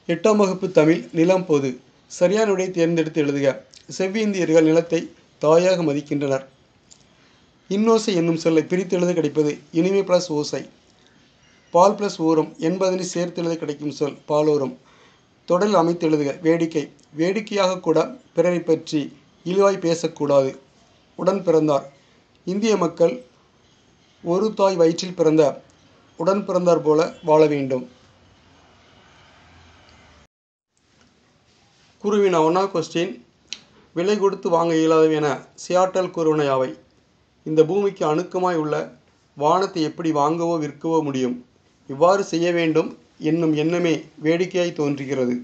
எட்டாம் வகுப்பு தமிழ் நிலம் பொது சரியான விடையை தேர்ந்தெடுத்து எழுதுக செவ்விந்தியர்கள் நிலத்தை தாயாக மதிக்கின்றனர் இன்னோசை என்னும் சொல்லை பிரித்தெழுத கிடைப்பது இனிமை பிளஸ் ஓசை பால் பிளஸ் ஊரம் என்பதனை சேர்த்தெழுத கிடைக்கும் சொல் பாலோரம் தொடரில் அமைத்து எழுதுக வேடிக்கை வேடிக்கையாக கூட பிறரை பற்றி இழிவாய் பேசக்கூடாது உடன் பிறந்தார் இந்திய மக்கள் ஒரு தாய் வயிற்றில் பிறந்த உடன் பிறந்தார் போல வாழ வேண்டும் குருவினா ஒன்றா கொஸ்டின் விலை கொடுத்து வாங்க இயலாதவை என சியாட்டல் கூறுவன யாவை இந்த பூமிக்கு அணுக்கமாய் உள்ள வானத்தை எப்படி வாங்கவோ விற்கவோ முடியும் இவ்வாறு செய்ய வேண்டும் என்னும் எண்ணமே வேடிக்கையாய் தோன்றுகிறது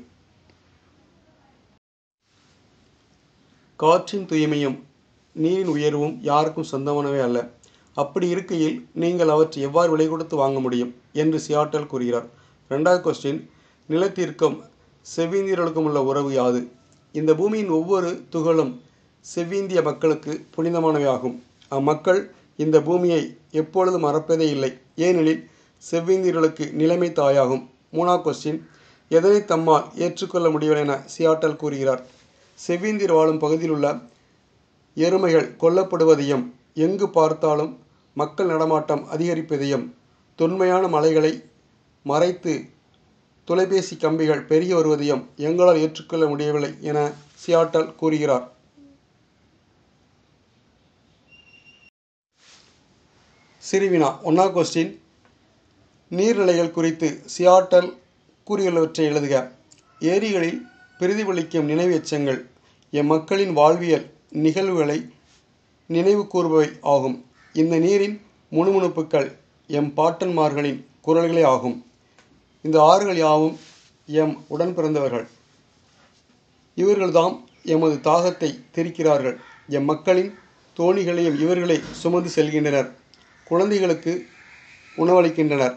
காற்றின் தூய்மையும் நீரின் உயர்வும் யாருக்கும் சொந்தமானவே அல்ல அப்படி இருக்கையில் நீங்கள் அவற்றை எவ்வாறு விலை கொடுத்து வாங்க முடியும் என்று சியாட்டல் கூறுகிறார் ரெண்டாவது கொஸ்டின் நிலத்திற்கும் செவ்விந்தியர்களுக்கும் உள்ள உறவு யாது இந்த பூமியின் ஒவ்வொரு துகளும் செவ்விந்திய மக்களுக்கு புனிதமானவை ஆகும் அம்மக்கள் இந்த பூமியை எப்பொழுதும் மறப்பதே இல்லை ஏனெனில் செவ்விந்தியர்களுக்கு நிலைமை தாயாகும் மூணாவது கொஸ்டின் எதனை தம்மால் ஏற்றுக்கொள்ள முடியவில்லை என சியாட்டல் கூறுகிறார் செவ்விந்தியர் வாழும் பகுதியில் உள்ள எருமைகள் கொல்லப்படுவதையும் எங்கு பார்த்தாலும் மக்கள் நடமாட்டம் அதிகரிப்பதையும் தொன்மையான மலைகளை மறைத்து தொலைபேசி கம்பிகள் பெருகி வருவதையும் எங்களால் ஏற்றுக்கொள்ள முடியவில்லை என சியாட்டல் கூறுகிறார் சிறுவினா ஒன்னா கொஸ்டின் நீர்நிலைகள் குறித்து சியாட்டல் கூறியுள்ளவற்றை எழுதுக ஏரிகளில் பிரதிபலிக்கும் நினைவு எச்சங்கள் எம் மக்களின் வாழ்வியல் நிகழ்வுகளை நினைவு கூறுபவை ஆகும் இந்த நீரின் முணுமுணுப்புக்கள் எம் பாட்டன்மார்களின் குரல்களே ஆகும் இந்த ஆறுகள் யாவும் எம் உடன் பிறந்தவர்கள் இவர்கள்தாம் எமது தாகத்தை தெரிக்கிறார்கள் எம் மக்களின் தோணிகளையும் இவர்களை சுமந்து செல்கின்றனர் குழந்தைகளுக்கு உணவளிக்கின்றனர்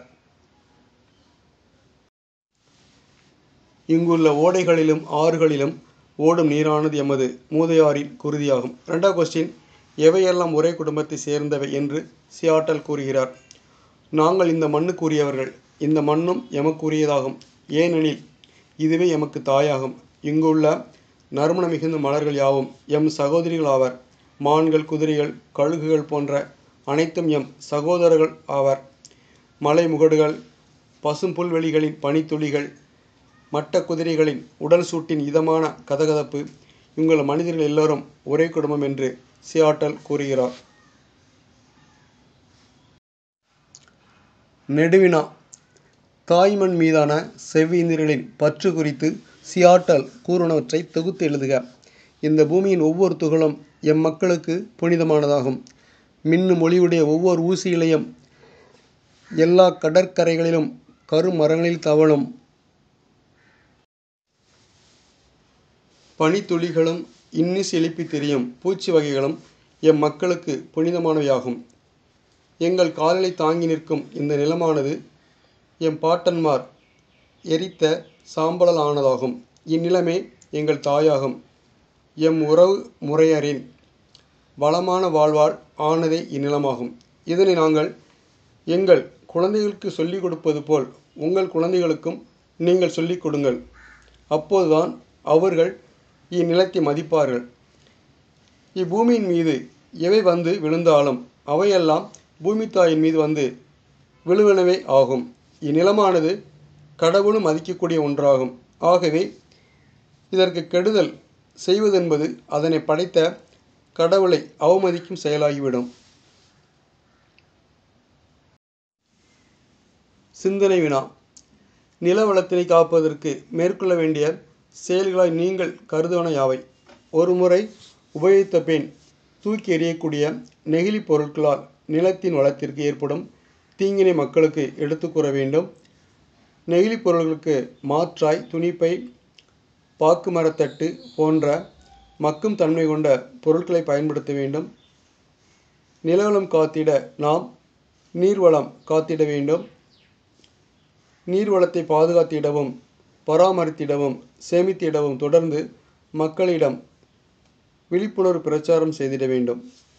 இங்குள்ள ஓடைகளிலும் ஆறுகளிலும் ஓடும் நீரானது எமது மூதையாரின் குருதியாகும் ரெண்டாவது கொஸ்டின் எவையெல்லாம் ஒரே குடும்பத்தை சேர்ந்தவை என்று சியாட்டல் கூறுகிறார் நாங்கள் இந்த மண்ணுக்குரியவர்கள் இந்த மண்ணும் எமக்குரியதாகும் ஏனெனில் இதுவே எமக்கு தாயாகும் இங்குள்ள நறுமண மிகுந்த மலர்கள் யாவும் எம் சகோதரிகள் ஆவர் மான்கள் குதிரைகள் கழுகுகள் போன்ற அனைத்தும் எம் சகோதரர்கள் ஆவர் மலை முகடுகள் பசும் புல்வெளிகளின் பனித்துளிகள் மட்ட குதிரைகளின் உடல் சூட்டின் இதமான கதகதப்பு இங்குள்ள மனிதர்கள் எல்லோரும் ஒரே குடும்பம் என்று சியாட்டல் கூறுகிறார் நெடுவினா தாய்மண் மீதான செவ்விந்தியர்களின் பற்று குறித்து சியாட்டல் கூறுனவற்றை தொகுத்து எழுதுக இந்த பூமியின் ஒவ்வொரு துகளும் எம் மக்களுக்கு புனிதமானதாகும் மின்னும் ஒளியுடைய ஒவ்வொரு ஊசியிலையும் எல்லா கடற்கரைகளிலும் கருமரங்களில் தவழும் பனித்துளிகளும் இன்னிசு எழுப்பி தெரியும் பூச்சி வகைகளும் எம் மக்களுக்கு புனிதமானவையாகும் எங்கள் காலலை தாங்கி நிற்கும் இந்த நிலமானது எம் பாட்டன்மார் எரித்த சாம்பலால் ஆனதாகும் இந்நிலமே எங்கள் தாயாகும் எம் உறவு முறையரின் வளமான வாழ்வால் ஆனதே இந்நிலமாகும் இதனை நாங்கள் எங்கள் குழந்தைகளுக்கு சொல்லிக் கொடுப்பது போல் உங்கள் குழந்தைகளுக்கும் நீங்கள் சொல்லிக் கொடுங்கள் அப்போதுதான் அவர்கள் இந்நிலத்தை மதிப்பார்கள் இப்பூமியின் மீது எவை வந்து விழுந்தாலும் அவையெல்லாம் பூமி தாயின் மீது வந்து விழுவனவே ஆகும் இந்நிலமானது கடவுளும் மதிக்கக்கூடிய ஒன்றாகும் ஆகவே இதற்கு கெடுதல் செய்வதென்பது அதனை படைத்த கடவுளை அவமதிக்கும் செயலாகிவிடும் சிந்தனை வினா நில வளத்தினை காப்பதற்கு மேற்கொள்ள வேண்டிய செயல்களாய் நீங்கள் கருதுவன யாவை ஒருமுறை உபயோகித்த பின் தூக்கி எறியக்கூடிய நெகிழி பொருட்களால் நிலத்தின் வளத்திற்கு ஏற்படும் தீங்கினை மக்களுக்கு எடுத்து கூற வேண்டும் நெகிழி பொருட்களுக்கு மாற்றாய் துணிப்பை பாக்கு மரத்தட்டு போன்ற மக்கும் தன்மை கொண்ட பொருட்களை பயன்படுத்த வேண்டும் நிலவளம் காத்திட நாம் நீர்வளம் காத்திட வேண்டும் நீர்வளத்தை பாதுகாத்திடவும் பராமரித்திடவும் சேமித்திடவும் தொடர்ந்து மக்களிடம் விழிப்புணர்வு பிரச்சாரம் செய்திட வேண்டும்